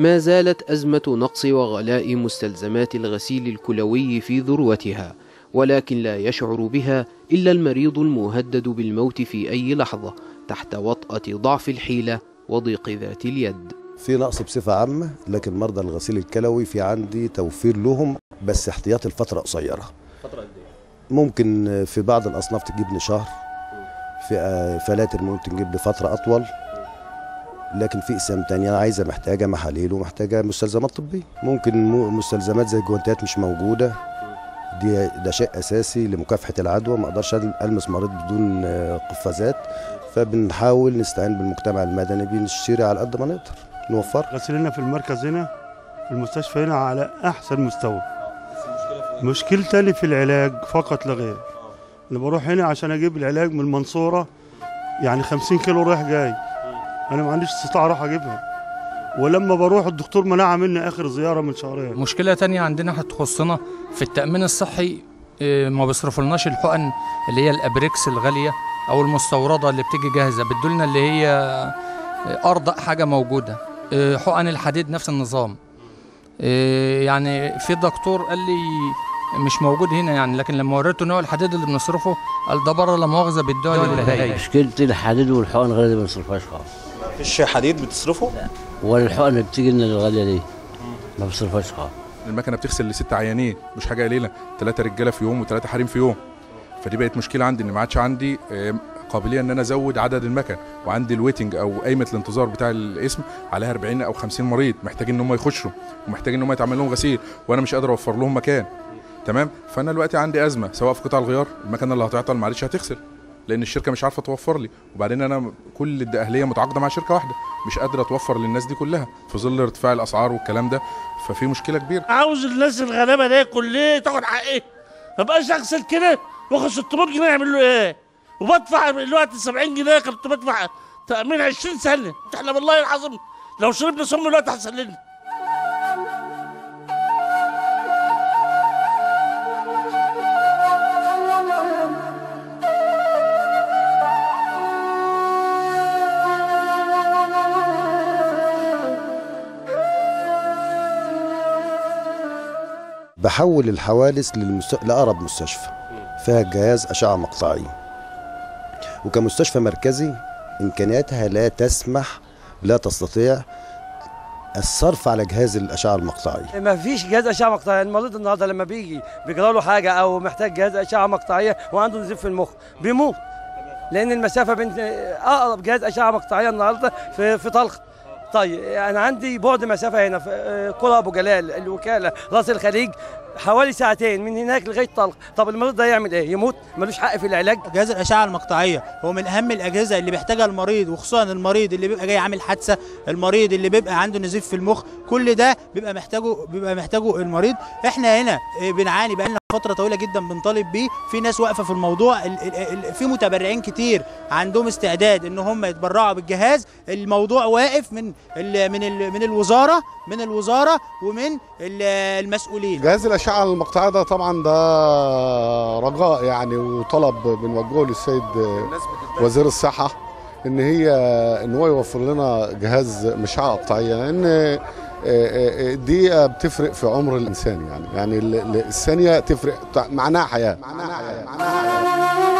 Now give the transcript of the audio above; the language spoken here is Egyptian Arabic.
ما زالت أزمة نقص وغلاء مستلزمات الغسيل الكلوي في ذروتها ولكن لا يشعر بها إلا المريض المهدد بالموت في أي لحظة تحت وطأة ضعف الحيلة وضيق ذات اليد في نقص بصفة عامة لكن مرضى الغسيل الكلوي في عندي توفير لهم بس احتياطي لفترة قصيرة فترة قد ممكن في بعض الأصناف تجيب لي شهر في آه، فلاتر ممكن تجيب لي فترة أطول لكن في أقسام تانية عايزة محتاجة محاليل ومحتاجة مستلزمات طبية ممكن مو- مستلزمات زي الجوانتات مش موجودة دي ده شيء أساسي لمكافحة العدوى ما أقدرش ألمس مريض بدون آه، قفازات فبنحاول نستعين بالمجتمع المدني بنشتري على قد ما نقدر نوفر غسيلنا في المركز هنا في المستشفى هنا على احسن مستوى مشكلتي في العلاج فقط لا غير انا بروح هنا عشان اجيب العلاج من المنصوره يعني 50 كيلو رايح جاي انا ما عنديش استطاعه اروح اجيبها ولما بروح الدكتور منعها مني اخر زياره من شهرين مشكلة تانية عندنا هتخصنا في التأمين الصحي إيه، ما بيصرفولناش الحقن اللي هي الأبريكس الغالية أو المستوردة اللي بتيجي جاهزة بتدولنا اللي هي إيه، أرضى حاجة موجودة إيه، حقن الحديد نفس النظام إيه، يعني في دكتور قال لي مش موجود هنا يعني لكن لما وريته نوع الحديد اللي بنصرفه قال ده بره لا مؤاخذة بيدوها للبهايم مشكلتي الحديد والحقن غالية ما بنصرفهاش خالص مفيش حديد بتصرفه؟ ولا الحقن اللي بتيجي لنا الغالية دي ما بنصرفهاش خالص المكنه بتغسل لست عيانين مش حاجه قليله ثلاثه رجاله في يوم وثلاثه حريم في يوم فدي بقت مشكله عندي ان ما عادش عندي آه، قابليه ان انا ازود عدد المكن وعندي الويتنج او قايمه الانتظار بتاع الاسم عليها 40 او 50 مريض محتاجين ان هم يخشوا ومحتاجين ان هم يتعمل لهم غسيل وانا مش قادر اوفر لهم مكان تمام فانا دلوقتي عندي ازمه سواء في قطع الغيار المكنه اللي هتعطل معلش هتغسل لان الشركه مش عارفه توفر لي وبعدين انا كل الدقهليه متعاقده مع شركه واحده مش قادره توفر للناس دي كلها في ظل ارتفاع الاسعار والكلام ده ففي مشكله كبيره عاوز الناس الغلابه دي كلها تاخد حقها ما بقاش اغسل كده واخد 600 جنيه يعمل له ايه وبدفع دلوقتي 70 جنيه كنت بدفع تامين 20 سنه احنا والله العظيم لو شربنا سم دلوقتي هتسللنا بحول الحوادث للمست... لأقرب مستشفى فيها جهاز أشعة مقطعية وكمستشفى مركزي إمكانياتها لا تسمح لا تستطيع الصرف على جهاز الأشعة المقطعية ما فيش جهاز اشعه مقطعيه المريض النهارده لما بيجي بيجرى له حاجه او محتاج جهاز اشعه مقطعيه وعنده نزيف في المخ بيموت لان المسافه بين اقرب جهاز اشعه مقطعيه النهارده في في طلق طيب انا عندي بعد مسافه هنا في آه، قرى ابو جلال الوكاله راس الخليج حوالي ساعتين من هناك لغايه طلق طب المريض ده يعمل ايه يموت ملوش حق في العلاج جهاز الاشعه المقطعيه هو من اهم الاجهزه اللي بيحتاجها المريض وخصوصا المريض اللي بيبقى جاي عامل حادثه المريض اللي بيبقى عنده نزيف في المخ كل ده بيبقى محتاجه بيبقى محتاجه المريض احنا هنا آه، بنعاني بقالنا فتره طويله جدا بنطالب بيه في ناس واقفه في الموضوع ال- ال- ال- في متبرعين كتير عندهم استعداد ان هم يتبرعوا بالجهاز الموضوع واقف من ال من ال من الوزاره من الوزاره ومن ال- المسؤولين جهاز الأشعة المقطعية ده طبعا ده رجاء يعني وطلب بنوجهه للسيد وزير الصحة إن هي إن هو يوفر لنا جهاز مشعة قطعية لأن الدقيقة بتفرق في عمر الإنسان يعني يعني ال- ال- الثانية تفرق معناها حياة معناها حياة